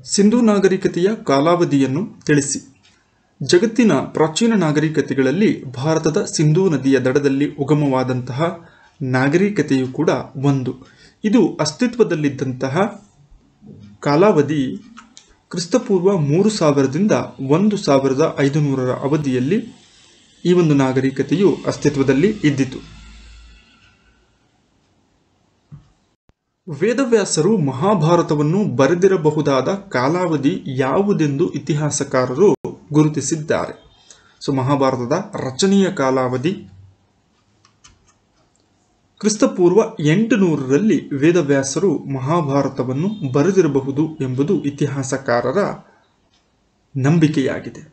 ಸಿಂಧೂ ನಾಗರಿಕತೆಯ ಕಾಲಾವಧಿಯನ್ನು ತಿಳಿಸಿ ಜಗತ್ತಿನ ಪ್ರಾಚೀನ ನಾಗರಿಕತೆಗಳಲ್ಲಿ ಭಾರತದ ಸಿಂಧೂ ನದಿಯ ದಡದಲ್ಲಿ ಉಗಮವಾದಂತಹ ನಾಗರಿಕತೆಯು ಕೂಡ ಒಂದು ಇದು ಅಸ್ತಿತ್ವದಲ್ಲಿದ್ದಂತಹ ಕಾಲಾವಧಿ ಕ್ರಿಸ್ತಪೂರ್ವ ಮೂರು ಸಾವಿರದಿಂದ ಒಂದು ಸಾವಿರದ ಐದುನೂರರ ಅವಧಿಯಲ್ಲಿ ಈ ಒಂದು ನಾಗರಿಕತೆಯು ಅಸ್ತಿತ್ವದಲ್ಲಿ ಇದ್ದಿತು ವೇದವ್ಯಾಸರು ಮಹಾಭಾರತವನ್ನು ಬರೆದಿರಬಹುದಾದ ಕಾಲಾವಧಿ ಯಾವುದೆಂದು ಇತಿಹಾಸಕಾರರು ಗುರುತಿಸಿದ್ದಾರೆ ಸೊ ಮಹಾಭಾರತದ ರಚನೆಯ ಕಾಲಾವಧಿ ಕ್ರಿಸ್ತಪೂರ್ವ ಎಂಟು ನೂರರಲ್ಲಿ ವೇದವ್ಯಾಸರು ಮಹಾಭಾರತವನ್ನು ಬರೆದಿರಬಹುದು ಎಂಬುದು ಇತಿಹಾಸಕಾರರ ನಂಬಿಕೆಯಾಗಿದೆ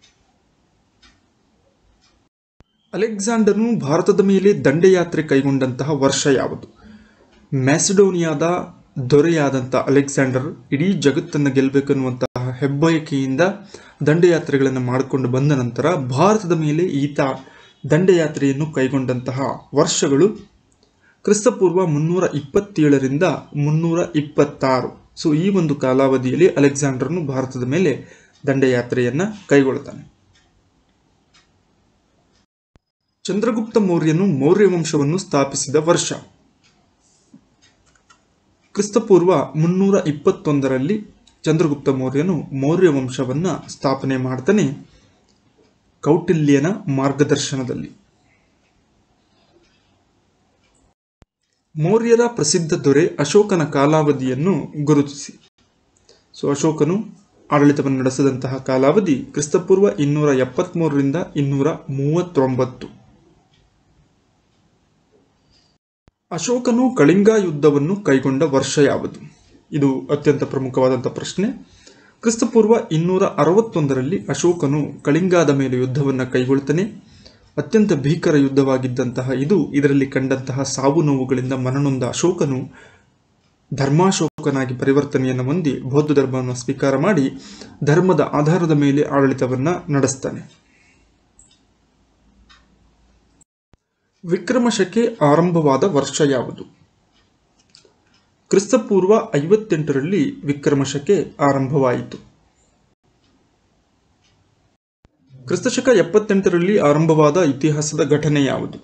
ಅಲೆಕ್ಸಾಂಡರ್ನು ಭಾರತದ ಮೇಲೆ ದಂಡಯಾತ್ರೆ ಕೈಗೊಂಡಂತಹ ವರ್ಷ ಯಾವುದು ಮ್ಯಾಸಿಡೋನಿಯಾದ ದೊರೆಯಾದಂಥ ಅಲೆಕ್ಸಾಂಡರ್ ಇಡೀ ಜಗತ್ತನ್ನು ಗೆಲ್ಲಬೇಕನ್ನುವಂತಹ ಹೆಬ್ಬಯಕೆಯಿಂದ ದಂಡಯಾತ್ರೆಗಳನ್ನು ಮಾಡಿಕೊಂಡು ಬಂದ ನಂತರ ಭಾರತದ ಮೇಲೆ ಈತ ದಂಡಯಾತ್ರೆಯನ್ನು ಕೈಗೊಂಡಂತಹ ವರ್ಷಗಳು ಕ್ರಿಸ್ತಪೂರ್ವ ಮುನ್ನೂರ ಇಪ್ಪತ್ತೇಳರಿಂದ ಮುನ್ನೂರ ಇಪ್ಪತ್ತಾರು ಸೊ ಈ ಒಂದು ಕಾಲಾವಧಿಯಲ್ಲಿ ಅಲೆಕ್ಸಾಂಡರ್ನು ಭಾರತದ ಮೇಲೆ ದಂಡಯಾತ್ರೆಯನ್ನು ಕೈಗೊಳ್ತಾನೆ ಚಂದ್ರಗುಪ್ತ ಮೌರ್ಯನು ಮೌರ್ಯ ವಂಶವನ್ನು ಸ್ಥಾಪಿಸಿದ ವರ್ಷ ಕ್ರಿಸ್ತಪೂರ್ವ ಮುನ್ನೂರ ಇಪ್ಪತ್ತೊಂದರಲ್ಲಿ ಚಂದ್ರಗುಪ್ತ ಮೌರ್ಯನು ಮೌರ್ಯ ವಂಶವನ್ನು ಸ್ಥಾಪನೆ ಮಾಡ್ತಾನೆ ಕೌಟಿಲ್ಯನ ಮಾರ್ಗದರ್ಶನದಲ್ಲಿ ಮೌರ್ಯರ ಪ್ರಸಿದ್ಧ ದೊರೆ ಅಶೋಕನ ಕಾಲಾವಧಿಯನ್ನು ಗುರುತಿಸಿ ಸೊ ಅಶೋಕನು ಆಡಳಿತವನ್ನು ನಡೆಸಿದಂತಹ ಕಾಲಾವಧಿ ಕ್ರಿಸ್ತಪೂರ್ವ ಇನ್ನೂರ ಎಪ್ಪತ್ಮೂರರಿಂದ ಇನ್ನೂರ ಮೂವತ್ತೊಂಬತ್ತು ಅಶೋಕನು ಕಳಿಂಗ ಯುದ್ಧವನ್ನು ಕೈಗೊಂಡ ವರ್ಷ ಯಾವುದು ಇದು ಅತ್ಯಂತ ಪ್ರಮುಖವಾದಂಥ ಪ್ರಶ್ನೆ ಕ್ರಿಸ್ತಪೂರ್ವ ಇನ್ನೂರ ಅರವತ್ತೊಂದರಲ್ಲಿ ಅಶೋಕನು ಕಳಿಂಗಾದ ಮೇಲೆ ಯುದ್ಧವನ್ನು ಕೈಗೊಳ್ತಾನೆ ಅತ್ಯಂತ ಭೀಕರ ಯುದ್ಧವಾಗಿದ್ದಂತಹ ಇದು ಇದರಲ್ಲಿ ಕಂಡಂತಹ ಸಾವು ನೋವುಗಳಿಂದ ಮನನೊಂದ ಅಶೋಕನು ಧರ್ಮಾಶೋಕನಾಗಿ ಪರಿವರ್ತನೆಯನ್ನು ಹೊಂದಿ ಬೌದ್ಧ ಧರ್ಮವನ್ನು ಸ್ವೀಕಾರ ಮಾಡಿ ಧರ್ಮದ ಆಧಾರದ ಮೇಲೆ ಆಡಳಿತವನ್ನು ನಡೆಸ್ತಾನೆ ವಿಕ್ರಮಶಕೆ ಆರಂಭವಾದ ವರ್ಷ ಯಾವುದು ಕ್ರಿಸ್ತಪೂರ್ವ ಐವತ್ತೆಂಟರಲ್ಲಿ ವಿಕ್ರಮಶಕೆ ಆರಂಭವಾಯಿತು ಕ್ರಿಸ್ತಶಕ ಎಪ್ಪತ್ತೆಂಟರಲ್ಲಿ ಆರಂಭವಾದ ಇತಿಹಾಸದ ಘಟನೆ ಯಾವುದು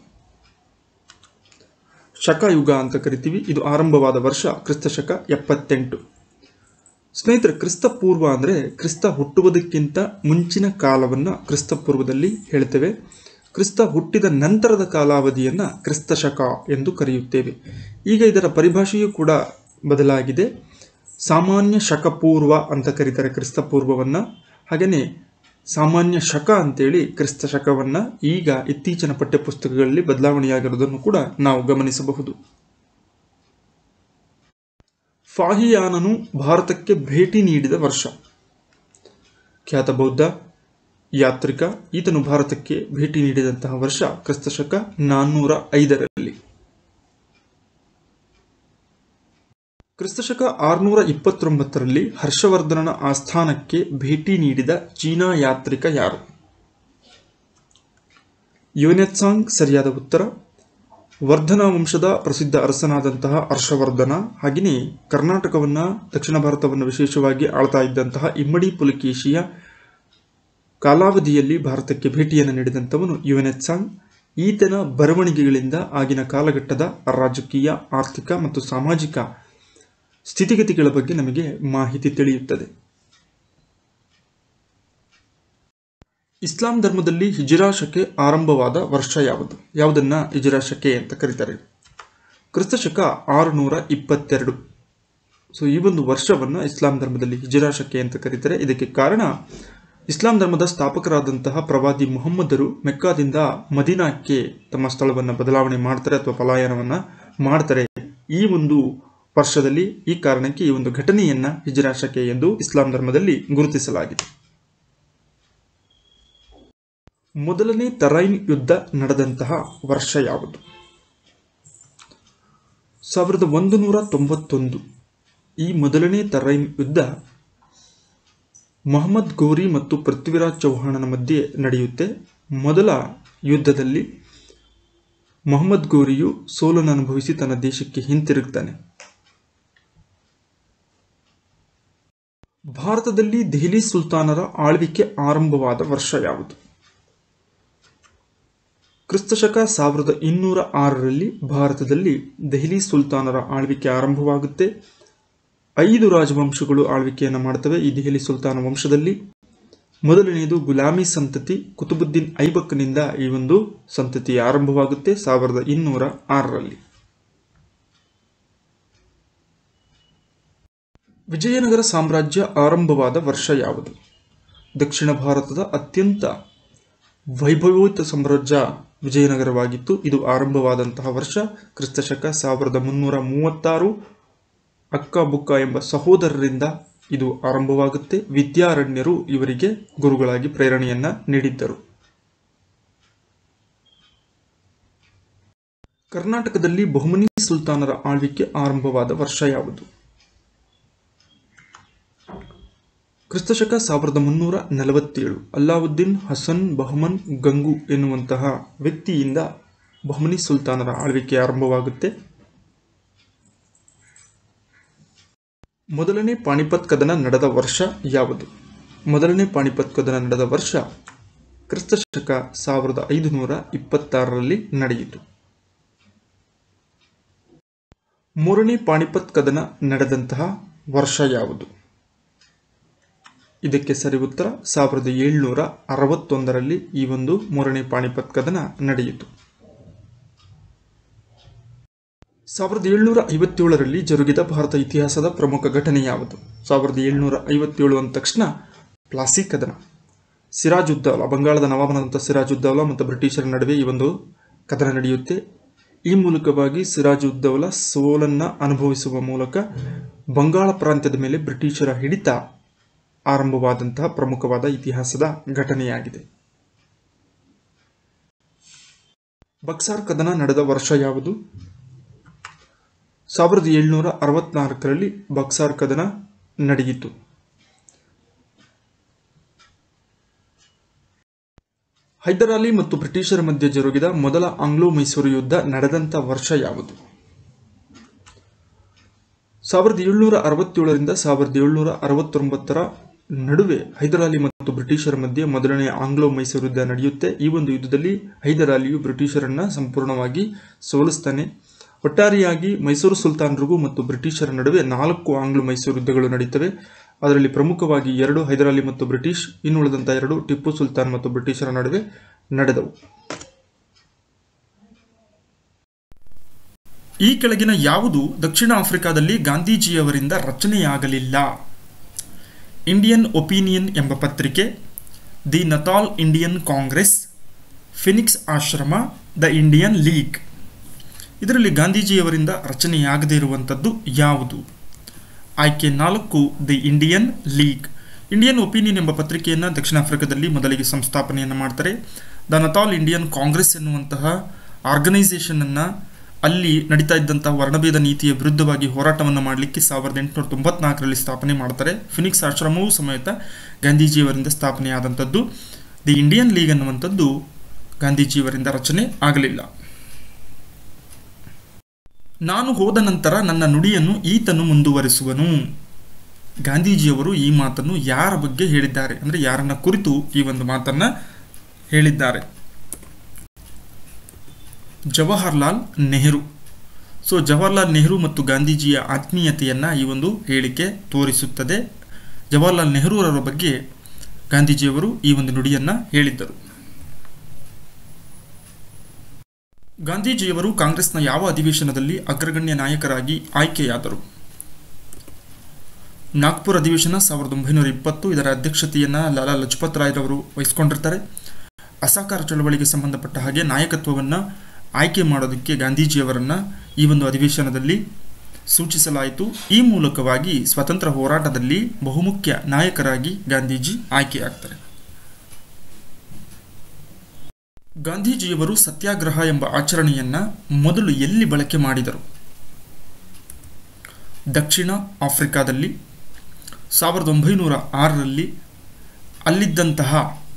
ಶಕಯುಗ ಅಂತ ಕರಿತೀವಿ ಇದು ಆರಂಭವಾದ ವರ್ಷ ಕ್ರಿಸ್ತಶಕ ಎಪ್ಪತ್ತೆಂಟು ಸ್ನೇಹಿತರೆ ಕ್ರಿಸ್ತ ಪೂರ್ವ ಅಂದರೆ ಕ್ರಿಸ್ತ ಹುಟ್ಟುವುದಕ್ಕಿಂತ ಮುಂಚಿನ ಕಾಲವನ್ನು ಕ್ರಿಸ್ತ ಪೂರ್ವದಲ್ಲಿ ಹೇಳ್ತೇವೆ ಕ್ರಿಸ್ತ ಹುಟ್ಟಿದ ನಂತರದ ಕಾಲಾವಧಿಯನ್ನು ಕ್ರಿಸ್ತಶಕ ಎಂದು ಕರೆಯುತ್ತೇವೆ ಈಗ ಇದರ ಪರಿಭಾಷೆಯೂ ಕೂಡ ಬದಲಾಗಿದೆ ಸಾಮಾನ್ಯ ಶಕಪೂರ್ವ ಅಂತ ಕರೀತಾರೆ ಕ್ರಿಸ್ತ ಪೂರ್ವವನ್ನು ಹಾಗೆಯೇ ಸಾಮಾನ್ಯ ಶಕ ಅಂತೇಳಿ ಕ್ರಿಸ್ತ ಶಕವನ್ನು ಈಗ ಇತ್ತೀಚಿನ ಪಠ್ಯಪುಸ್ತಕಗಳಲ್ಲಿ ಬದಲಾವಣೆಯಾಗಿರುವುದನ್ನು ಕೂಡ ನಾವು ಗಮನಿಸಬಹುದು ಫಾಹಿಯಾನನು ಭಾರತಕ್ಕೆ ಭೇಟಿ ನೀಡಿದ ವರ್ಷ ಖ್ಯಾತ ಬೌದ್ಧ ಯಾತ್ರಿಕ ಈತನು ಭಾರತಕ್ಕೆ ಭೇಟಿ ನೀಡಿದಂತಹ ವರ್ಷ ಕ್ರಿಸ್ತಶಕ ನಾನ್ನೂರ ಐದರಲ್ಲಿ ಕ್ರಿಸ್ತಶಕ ಆರುನೂರ ಇಪ್ಪತ್ತೊಂಬತ್ತರಲ್ಲಿ ಹರ್ಷವರ್ಧನನ ಆಸ್ಥಾನಕ್ಕೆ ಭೇಟಿ ನೀಡಿದ ಚೀನಾ ಯಾತ್ರಿಕ ಯಾರು ಯುನೆತ್ಸಾಂಗ್ ಸರಿಯಾದ ಉತ್ತರ ವರ್ಧನ ವಂಶದ ಪ್ರಸಿದ್ಧ ಅರಸನಾದಂತಹ ಹರ್ಷವರ್ಧನ ಹಾಗೆಯೇ ಕರ್ನಾಟಕವನ್ನು ದಕ್ಷಿಣ ಭಾರತವನ್ನು ವಿಶೇಷವಾಗಿ ಆಳ್ತಾ ಇದ್ದಂತಹ ಇಮ್ಮಡಿ ಪುಲಕೇಶಿಯ ಕಾಲಾವಧಿಯಲ್ಲಿ ಭಾರತಕ್ಕೆ ಭೇಟಿಯನ್ನು ನೀಡಿದಂಥವನು ಯುನೆತ್ಸಾಂಗ್ ಈತನ ಬರವಣಿಗೆಗಳಿಂದ ಆಗಿನ ಕಾಲಘಟ್ಟದ ರಾಜಕೀಯ ಆರ್ಥಿಕ ಮತ್ತು ಸಾಮಾಜಿಕ ಸ್ಥಿತಿಗತಿಗಳ ಬಗ್ಗೆ ನಮಗೆ ಮಾಹಿತಿ ತಿಳಿಯುತ್ತದೆ ಇಸ್ಲಾಂ ಧರ್ಮದಲ್ಲಿ ಹಿಜಿರಾ ಶಕೆ ಆರಂಭವಾದ ವರ್ಷ ಯಾವುದು ಯಾವುದನ್ನ ಹಿಜಿರಾ ಶಕೆ ಅಂತ ಕರೀತಾರೆ ಕ್ರಿಸ್ತಶಕ ಆರುನೂರ ಇಪ್ಪತ್ತೆರಡು ಸೊ ಈ ಒಂದು ವರ್ಷವನ್ನು ಇಸ್ಲಾಂ ಧರ್ಮದಲ್ಲಿ ಹಿಜಿರಾ ಶಕೆ ಅಂತ ಕರೀತಾರೆ ಇದಕ್ಕೆ ಕಾರಣ ಇಸ್ಲಾಂ ಧರ್ಮದ ಸ್ಥಾಪಕರಾದಂತಹ ಪ್ರವಾದಿ ಮುಹಮ್ಮದರು ಮೆಕ್ಕಾದಿಂದ ಮದೀನಾಕ್ಕೆ ತಮ್ಮ ಸ್ಥಳವನ್ನು ಬದಲಾವಣೆ ಮಾಡ್ತಾರೆ ಅಥವಾ ಪಲಾಯನವನ್ನು ಮಾಡ್ತಾರೆ ಈ ಒಂದು ವರ್ಷದಲ್ಲಿ ಈ ಕಾರಣಕ್ಕೆ ಈ ಒಂದು ಘಟನೆಯನ್ನ ಹಿಜ್ರಾ ಶಕೆ ಎಂದು ಇಸ್ಲಾಂ ಧರ್ಮದಲ್ಲಿ ಗುರುತಿಸಲಾಗಿದೆ ಮೊದಲನೇ ತರೈನ್ ಯುದ್ಧ ನಡೆದಂತಹ ವರ್ಷ ಯಾವುದು ಸಾವಿರದ ಒಂದು ನೂರ ತೊಂಬತ್ತೊಂದು ಈ ಮೊದಲನೇ ತರೈನ್ ಯುದ್ಧ ಮೊಹಮ್ಮದ್ ಗೋರಿ ಮತ್ತು ಪೃಥ್ವಿರಾಜ್ ಚೌಹಾಣನ ಮಧ್ಯೆ ನಡೆಯುತ್ತೆ ಮೊದಲ ಯುದ್ಧದಲ್ಲಿ ಮೊಹಮ್ಮದ್ ಗೋರಿಯು ಸೋಲನ್ನು ಅನುಭವಿಸಿ ತನ್ನ ದೇಶಕ್ಕೆ ಹಿಂತಿರುಗ್ತಾನೆ ಭಾರತದಲ್ಲಿ ದೆಹಲಿ ಸುಲ್ತಾನರ ಆಳ್ವಿಕೆ ಆರಂಭವಾದ ವರ್ಷ ಯಾವುದು ಕ್ರಿಸ್ತಶಕ ಸಾವಿರದ ಇನ್ನೂರ ಆರರಲ್ಲಿ ಭಾರತದಲ್ಲಿ ದೆಹಲಿ ಸುಲ್ತಾನರ ಆಳ್ವಿಕೆ ಆರಂಭವಾಗುತ್ತೆ ಐದು ರಾಜವಂಶಗಳು ಆಳ್ವಿಕೆಯನ್ನು ಮಾಡ್ತವೆ ಈ ದೆಹಲಿ ಸುಲ್ತಾನ ವಂಶದಲ್ಲಿ ಮೊದಲನೆಯದು ಗುಲಾಮಿ ಸಂತತಿ ಕುತುಬುದ್ದೀನ್ ಐಬಕ್ನಿಂದ ಈ ಒಂದು ಸಂತತಿ ಆರಂಭವಾಗುತ್ತೆ ಸಾವಿರದ ಇನ್ನೂರ ಆರರಲ್ಲಿ ವಿಜಯನಗರ ಸಾಮ್ರಾಜ್ಯ ಆರಂಭವಾದ ವರ್ಷ ಯಾವುದು ದಕ್ಷಿಣ ಭಾರತದ ಅತ್ಯಂತ ವೈಭವೋತ ಸಾಮ್ರಾಜ್ಯ ವಿಜಯನಗರವಾಗಿತ್ತು ಇದು ಆರಂಭವಾದಂತಹ ವರ್ಷ ಕ್ರಿಸ್ತಶಕ ಸಾವಿರದ ಮುನ್ನೂರ ಮೂವತ್ತಾರು ಅಕ್ಕ ಬುಕ್ಕ ಎಂಬ ಸಹೋದರರಿಂದ ಇದು ಆರಂಭವಾಗುತ್ತೆ ವಿದ್ಯಾರಣ್ಯರು ಇವರಿಗೆ ಗುರುಗಳಾಗಿ ಪ್ರೇರಣೆಯನ್ನ ನೀಡಿದ್ದರು ಕರ್ನಾಟಕದಲ್ಲಿ ಬಹುಮನಿ ಸುಲ್ತಾನರ ಆಳ್ವಿಕೆ ಆರಂಭವಾದ ವರ್ಷ ಯಾವುದು ಕ್ರಿಸ್ತಶಕ ಸಾವಿರದ ಮುನ್ನೂರ ನಲವತ್ತೇಳು ಅಲ್ಲಾವುದ್ದೀನ್ ಹಸನ್ ಬಹಮನ್ ಗಂಗು ಎನ್ನುವಂತಹ ವ್ಯಕ್ತಿಯಿಂದ ಬಹುಮನಿ ಸುಲ್ತಾನರ ಆಳ್ವಿಕೆ ಆರಂಭವಾಗುತ್ತೆ ಮೊದಲನೇ ಪಾಣಿಪತ್ ಕದನ ನಡೆದ ವರ್ಷ ಯಾವುದು ಮೊದಲನೇ ಪಾಣಿಪತ್ ಕದನ ನಡೆದ ವರ್ಷ ಕ್ರಿಸ್ತಶಕ ಸಾವಿರದ ಐದುನೂರ ಇಪ್ಪತ್ತಾರರಲ್ಲಿ ನಡೆಯಿತು ಮೂರನೇ ಪಾಣಿಪತ್ ಕದನ ನಡೆದಂತಹ ವರ್ಷ ಯಾವುದು ಇದಕ್ಕೆ ಸರಿ ಉತ್ತರ ಸಾವಿರದ ಏಳ್ನೂರ ಅರವತ್ತೊಂದರಲ್ಲಿ ಈ ಒಂದು ಮೂರನೇ ಪಾಣಿಪತ್ ಕದನ ನಡೆಯಿತು ಸಾವಿರದ ಏಳ್ನೂರ ಐವತ್ತೇಳರಲ್ಲಿ ಜರುಗಿದ ಭಾರತ ಇತಿಹಾಸದ ಪ್ರಮುಖ ಘಟನೆ ಯಾವುದು ಸಾವಿರದ ಏಳ್ನೂರ ಐವತ್ತೇಳು ಅಂದ ತಕ್ಷಣ ಪ್ಲಾಸಿ ಕದನ ಸಿರಾಜುದ್ದೌಲಾ ಬಂಗಾಳದ ನವಾಬನಾದಂಥ ಸಿರಾಜುದ್ದೌಲಾ ಮತ್ತು ಬ್ರಿಟಿಷರ ನಡುವೆ ಈ ಒಂದು ಕದನ ನಡೆಯುತ್ತೆ ಈ ಮೂಲಕವಾಗಿ ಸಿರಾಜುದ್ದೌಲಾ ಸೋಲನ್ನ ಅನುಭವಿಸುವ ಮೂಲಕ ಬಂಗಾಳ ಪ್ರಾಂತ್ಯದ ಮೇಲೆ ಬ್ರಿಟಿಷರ ಹಿಡಿತ ಆರಂಭವಾದಂತಹ ಪ್ರಮುಖವಾದ ಇತಿಹಾಸದ ಘಟನೆಯಾಗಿದೆ ಬಕ್ಸಾರ್ ಕದನ ನಡೆದ ವರ್ಷ ಯಾವುದು ಸಾವಿರದ ಏಳ್ನೂರ ಅರವತ್ನಾಲ್ಕರಲ್ಲಿ ಬಕ್ಸಾರ್ ಕದನ ನಡೆಯಿತು ಹೈದರಾಲಿ ಮತ್ತು ಬ್ರಿಟಿಷರ ಮಧ್ಯೆ ಜರುಗಿದ ಮೊದಲ ಆಂಗ್ಲೋ ಮೈಸೂರು ಯುದ್ಧ ನಡೆದಂಥ ವರ್ಷ ಯಾವುದು ಸಾವಿರದ ಏಳ್ನೂರ ಅರವತ್ತೇಳರಿಂದ ಸಾವಿರದ ಏಳ್ನೂರ ಅರವತ್ತೊಂಬತ್ತರ ನಡುವೆ ಹೈದರಾಲಿ ಮತ್ತು ಬ್ರಿಟಿಷರ ಮಧ್ಯೆ ಮೊದಲನೇ ಆಂಗ್ಲೋ ಮೈಸೂರು ಯುದ್ಧ ನಡೆಯುತ್ತೆ ಈ ಒಂದು ಯುದ್ಧದಲ್ಲಿ ಹೈದರಾಲಿಯು ಬ್ರಿಟಿಷರನ್ನ ಸಂಪೂರ್ಣವಾಗಿ ಸೋಲಿಸ್ತಾನೆ ಒಟ್ಟಾರೆಯಾಗಿ ಮೈಸೂರು ಸುಲ್ತಾನರಿಗೂ ಮತ್ತು ಬ್ರಿಟಿಷರ ನಡುವೆ ನಾಲ್ಕು ಆಂಗ್ಲ ಮೈಸೂರು ಯುದ್ಧಗಳು ನಡೀತವೆ ಅದರಲ್ಲಿ ಪ್ರಮುಖವಾಗಿ ಎರಡು ಹೈದರಾಲಿ ಮತ್ತು ಬ್ರಿಟಿಷ್ ಇನ್ನುಳಿದಂಥ ಎರಡು ಟಿಪ್ಪು ಸುಲ್ತಾನ್ ಮತ್ತು ಬ್ರಿಟಿಷರ ನಡುವೆ ನಡೆದವು ಈ ಕೆಳಗಿನ ಯಾವುದು ದಕ್ಷಿಣ ಆಫ್ರಿಕಾದಲ್ಲಿ ಗಾಂಧೀಜಿಯವರಿಂದ ರಚನೆಯಾಗಲಿಲ್ಲ ಇಂಡಿಯನ್ ಒಪಿನಿಯನ್ ಎಂಬ ಪತ್ರಿಕೆ the Natal Indian Congress Phoenix Ashram the Indian League ಇದರಲ್ಲಿ ಗಾಂಧೀಜಿಯವರಿಂದ ರಚನೆಯಾಗದೇ ಇರುವಂಥದ್ದು ಯಾವುದು ಆಯ್ಕೆ ನಾಲ್ಕು the Indian League Indian Opinion ಎಂಬ ಪತ್ರಿಕೆಯನ್ನು ದಕ್ಷಿಣ ಆಫ್ರಿಕಾದಲ್ಲಿ ಮೊದಲಿಗೆ ಸಂಸ್ಥಾಪನೆಯನ್ನು ಮಾಡ್ತಾರೆ ದ ನತಾಲ್ ಇಂಡಿಯನ್ ಕಾಂಗ್ರೆಸ್ ಎನ್ನುವಂತಹ ಆರ್ಗನೈಸೇಷನನ್ನು ಅಲ್ಲಿ ನಡೀತಾ ಇದ್ದಂತಹ ವರ್ಣಭೇದ ನೀತಿಯ ವಿರುದ್ಧವಾಗಿ ಹೋರಾಟವನ್ನು ಮಾಡಲಿಕ್ಕೆ ಸಾವಿರದ ಎಂಟುನೂರ ತೊಂಬತ್ನಾಲ್ಕರಲ್ಲಿ ಸ್ಥಾಪನೆ ಮಾಡ್ತಾರೆ ಫಿನಿಕ್ಸ್ ಆಶ್ರಮವೂ ಸಮೇತ ಗಾಂಧೀಜಿಯವರಿಂದ ಸ್ಥಾಪನೆಯಾದಂಥದ್ದು ದಿ ಇಂಡಿಯನ್ ಲೀಗ್ ಅನ್ನುವಂಥದ್ದು ಗಾಂಧೀಜಿಯವರಿಂದ ರಚನೆ ಆಗಲಿಲ್ಲ ನಾನು ಹೋದ ನಂತರ ನನ್ನ ನುಡಿಯನ್ನು ಈತನು ಮುಂದುವರಿಸುವನು ಗಾಂಧೀಜಿಯವರು ಈ ಮಾತನ್ನು ಯಾರ ಬಗ್ಗೆ ಹೇಳಿದ್ದಾರೆ ಅಂದರೆ ಯಾರನ್ನ ಕುರಿತು ಈ ಒಂದು ಮಾತನ್ನ ಹೇಳಿದ್ದಾರೆ ಜವಾಹರ್ಲಾಲ್ ನೆಹರು ಸೊ ಜವಾಹರ್ಲಾಲ್ ನೆಹರು ಮತ್ತು ಗಾಂಧೀಜಿಯ ಆತ್ಮೀಯತೆಯನ್ನು ಈ ಒಂದು ಹೇಳಿಕೆ ತೋರಿಸುತ್ತದೆ ಜವಾಹರ್ಲಾಲ್ ನೆಹರೂರವರ ಬಗ್ಗೆ ಗಾಂಧೀಜಿಯವರು ಈ ಒಂದು ನುಡಿಯನ್ನು ಹೇಳಿದ್ದರು ಗಾಂಧೀಜಿಯವರು ಕಾಂಗ್ರೆಸ್ನ ಯಾವ ಅಧಿವೇಶನದಲ್ಲಿ ಅಗ್ರಗಣ್ಯ ನಾಯಕರಾಗಿ ಆಯ್ಕೆಯಾದರು ನಾಗ್ಪುರ್ ಅಧಿವೇಶನ ಸಾವಿರದ ಒಂಬೈನೂರ ಇಪ್ಪತ್ತು ಇದರ ಅಧ್ಯಕ್ಷತೆಯನ್ನು ಲಾಲಾ ಲಜಪತ್ ರಾಯ್ರವರು ವಹಿಸಿಕೊಂಡಿರ್ತಾರೆ ಅಸಹಕಾರ ಚಳವಳಿಗೆ ಸಂಬಂಧಪಟ್ಟ ಹಾಗೆ ನಾಯಕತ್ವವನ್ನು ಆಯ್ಕೆ ಮಾಡೋದಕ್ಕೆ ಗಾಂಧೀಜಿಯವರನ್ನು ಈ ಒಂದು ಅಧಿವೇಶನದಲ್ಲಿ ಸೂಚಿಸಲಾಯಿತು ಈ ಮೂಲಕವಾಗಿ ಸ್ವತಂತ್ರ ಹೋರಾಟದಲ್ಲಿ ಬಹುಮುಖ್ಯ ನಾಯಕರಾಗಿ ಗಾಂಧೀಜಿ ಆಯ್ಕೆಯಾಗ್ತಾರೆ ಗಾಂಧೀಜಿಯವರು ಸತ್ಯಾಗ್ರಹ ಎಂಬ ಆಚರಣೆಯನ್ನ ಮೊದಲು ಎಲ್ಲಿ ಬಳಕೆ ಮಾಡಿದರು ದಕ್ಷಿಣ ಆಫ್ರಿಕಾದಲ್ಲಿ ಸಾವಿರದ ಒಂಬೈನೂರ ಆರರಲ್ಲಿ ಅಲ್ಲಿದ್ದಂತಹ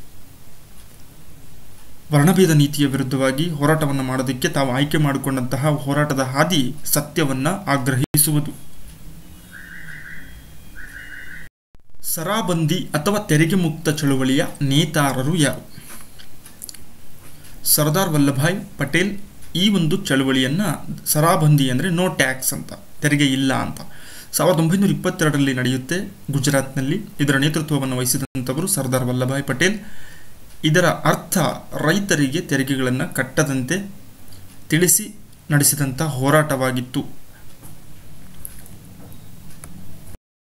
ವರ್ಣಭೇದ ನೀತಿಯ ವಿರುದ್ಧವಾಗಿ ಹೋರಾಟವನ್ನು ಮಾಡೋದಕ್ಕೆ ತಾವು ಆಯ್ಕೆ ಮಾಡಿಕೊಂಡಂತಹ ಹೋರಾಟದ ಹಾದಿ ಸತ್ಯವನ್ನ ಆಗ್ರಹಿಸುವುದು ಸರಾಬಂದಿ ಅಥವಾ ತೆರಿಗೆ ಮುಕ್ತ ಚಳುವಳಿಯ ನೇತಾರರು ಯಾರು ಸರ್ದಾರ್ ವಲ್ಲಭಾಯ್ ಪಟೇಲ್ ಈ ಒಂದು ಚಳುವಳಿಯನ್ನು ಸರಾಬಂದಿ ಅಂದರೆ ನೋ ಟ್ಯಾಕ್ಸ್ ಅಂತ ತೆರಿಗೆ ಇಲ್ಲ ಅಂತ ಸಾವಿರದ ಒಂಬೈನೂರ ಇಪ್ಪತ್ತೆರಡರಲ್ಲಿ ನಡೆಯುತ್ತೆ ಗುಜರಾತ್ನಲ್ಲಿ ಇದರ ನೇತೃತ್ವವನ್ನು ವಹಿಸಿದಂಥವರು ಸರ್ದಾರ್ ವಲ್ಲಭಾಯ್ ಪಟೇಲ್ ಇದರ ಅರ್ಥ ರೈತರಿಗೆ ತೆರಿಗೆಗಳನ್ನು ಕಟ್ಟದಂತೆ ತಿಳಿಸಿ ನಡೆಸಿದಂಥ ಹೋರಾಟವಾಗಿತ್ತು